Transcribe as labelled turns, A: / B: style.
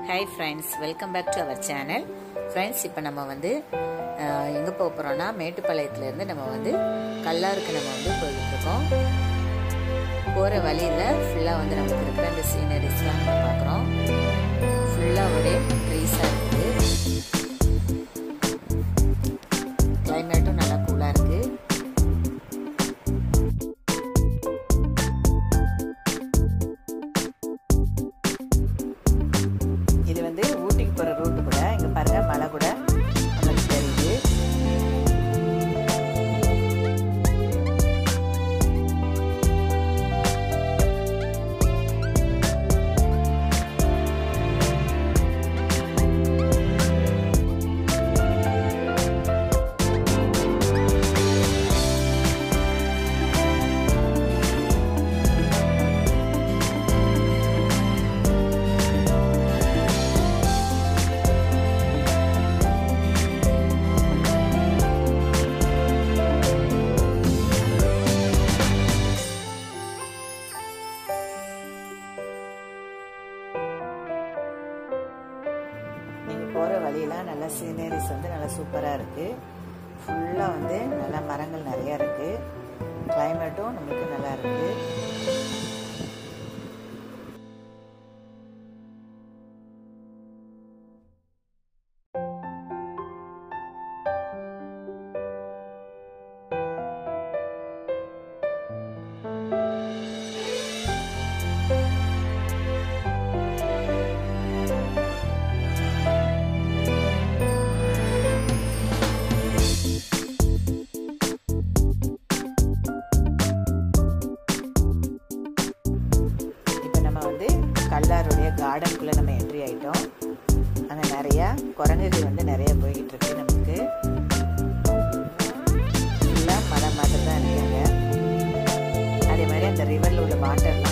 A: hi friends welcome back to our channel friends இப்போ நம்ம வந்து எங்கே போக போகிறோம்னா மேட்டுப்பாளையத்துலேருந்து நம்ம வந்து கல்லாருக்கு நம்ம வந்து போயிட்டுருக்கோம் போகிற வழியில் ஃபுல்லாக வந்து நமக்கு இருக்கிற அந்த சீனரிஸ்லாம் நம்ம பார்க்குறோம் ஃபுல்லாக ஒரே ட்ரீஸாக இருக்குது கிளைமேட்டும் நல்லா கூலாக இருக்குது இது வந்து ஊட்டிக்கு போகிற ரூட்டு கூட இங்கே பாருங்க மலை கூட நமக்கு தெரியுது நீங்கள் போகிற வழியெல்லாம் நல்லா சீனரிஸ் வந்து நல்லா சூப்பராக இருக்குது ஃபுல்லாக வந்து நல்லா மரங்கள் நிறையா இருக்குது கிளைமேட்டும் நம்மளுக்கு நல்லா இருக்குது இப்போ நம்ம வந்து கல்லாருடைய கார்டனுக்குள்ளே நம்ம என்ட்ரி ஆகிட்டோம் அங்கே நிறையா குரங்குகள் வந்து நிறைய போய்கிட்டு இருக்கு நமக்கு ஃபுல்லாக மலை மாதிரி தான் இருக்காங்க அதே மாதிரி அந்த ரிவரில் உள்ள வாட்டர்